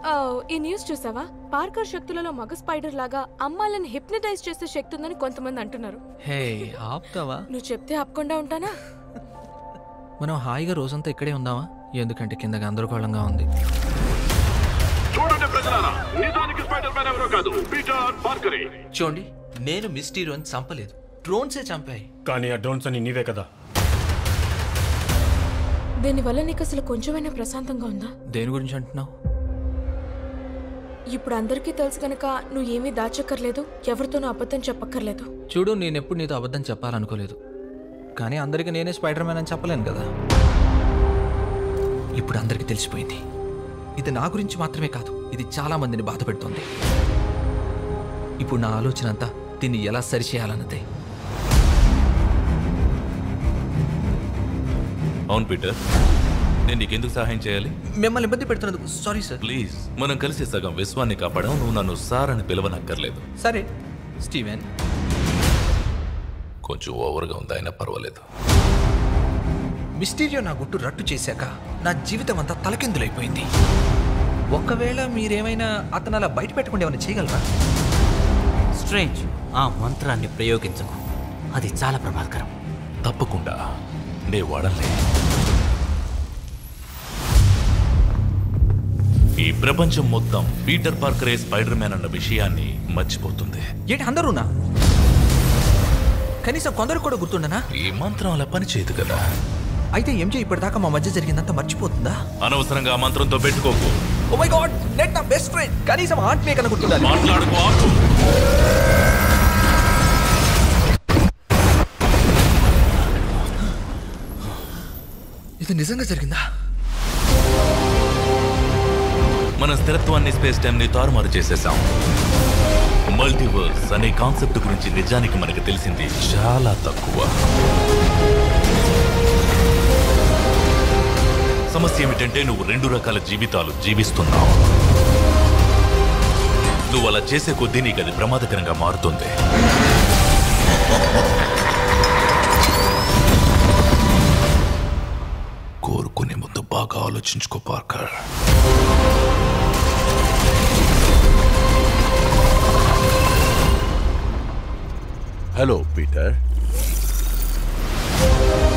ఆ, ఈ న్యూస్ చూసావా పార్కర్ శక్తులలో మగ స్పైడర్ లాగా అమ్మాయిలను హిప్నటైజ్ చేసే శక్తి ఉందని కొంతమంది అంటున్నారు హే ఆపుతావా నువ్వు చెప్తే ఆపకుండా ఉంటానా మనం హాయిగా రోజంతా ఇక్కడే ఉందామా ఎందుకంటే కింద గందరగోళంగా ఉంది చూడండి ప్రజలారా నిజానికి స్పైడర్ మ్యాన్ ఎవరో కాదు పీటర్ పార్కరే చూడండి నేను మిస్టీరియోని చంపలేదు డ్రోన్సే చంపాయి కానీ ఆ డ్రోన్స్ అని నీవే కదా దీనివల్ల నీకు అసలు కొంచెమైనా ప్రశాంతంగా ఉందా దేని గురించి అంటున్నావు ఇప్పుడు అందరికీ తెలుసు కనుక నువ్వు ఏమీ దాచక్కర్లేదు ఎవరితోనూ అబద్ధం చెప్పక్కర్లేదు చూడు నేను ఎప్పుడు నీతో అబద్ధం చెప్పాలనుకోలేదు కానీ అందరికీ నేనే స్పైడర్ మ్యాన్ అని చెప్పలేను కదా ఇప్పుడు అందరికీ తెలిసిపోయింది ఇది నా గురించి మాత్రమే కాదు ఇది చాలా మందిని బాధ పెడుతోంది ఇప్పుడు నా ఆలోచన అంతా దీన్ని ఎలా సరిచేయాలన్నదే అవును పీటర్ నేను నీకెందుకు సహాయం చేయాలి మిమ్మల్ని ఇబ్బంది పెడుతున్నందుకు సారీ సార్ ప్లీజ్ మనం కలిసి సగం విశ్వాన్ని కాపాడాం నువ్వు నన్ను సార్ అని పిలవనక్కర్లేదు సరే స్టీవెన్ కొంచెం ఓవర్గా ఉంది అయినా పర్వాలేదు మిస్టీరియో నా గుట్టు రట్టు చేశాక నా జీవితం అంతా తలకిందులైపోయింది ఒకవేళ మీరేమైనా అతను అలా బయట పెట్టకుండా ఏమైనా చేయగలరా స్ట్రేంజ్ ఆ మంత్రాన్ని ప్రయోగించకు అది చాలా ప్రమాదకరం తప్పకుండా నే వాడలే ఈ ప్రపంచం మొత్తం పీటర్ పార్కరే స్పైడర్ మ్యాన్ అన్న విషయాన్ని మర్చిపోతుంది ఏంటి అందరూనా కనీసం కొందరు కూడా గుర్తుండనా ఈ మంత్రం అలా పనిచేయదు కదా అయితే ఎంజే ఇప్పటిదాకా మా మధ్య జరిగిందంతా మర్చిపోతుందా అనవసరంగా ఆ మంత్రంతో పెట్టుకోకు ఓ మై గాడ్ నెట్ నా బెస్ట్ ఫ్రెండ్ కనీసం ఆత్మీయ కన్నా గుర్తుండాలి మాట్లాడుకో ఆపు. ఇది నిజంగా జరిగిందా మన స్థిరత్వాన్ని స్పేస్ టైం ని తారుమారు చేసేసాం మల్టీవర్స్ అనే కాన్సెప్ట్ గురించి నిజానికి మనకు తెలిసింది చాలా తక్కువ సమస్య ఏమిటంటే నువ్వు రెండు రకాల జీవితాలు జీవిస్తున్నావు నువ్వు అలా చేసే కొద్దీ నీకు అది ప్రమాదకరంగా మారుతుంది కోరుకునే ముందు బాగా ఆలోచించుకో పార్కర్ హలో పీటర్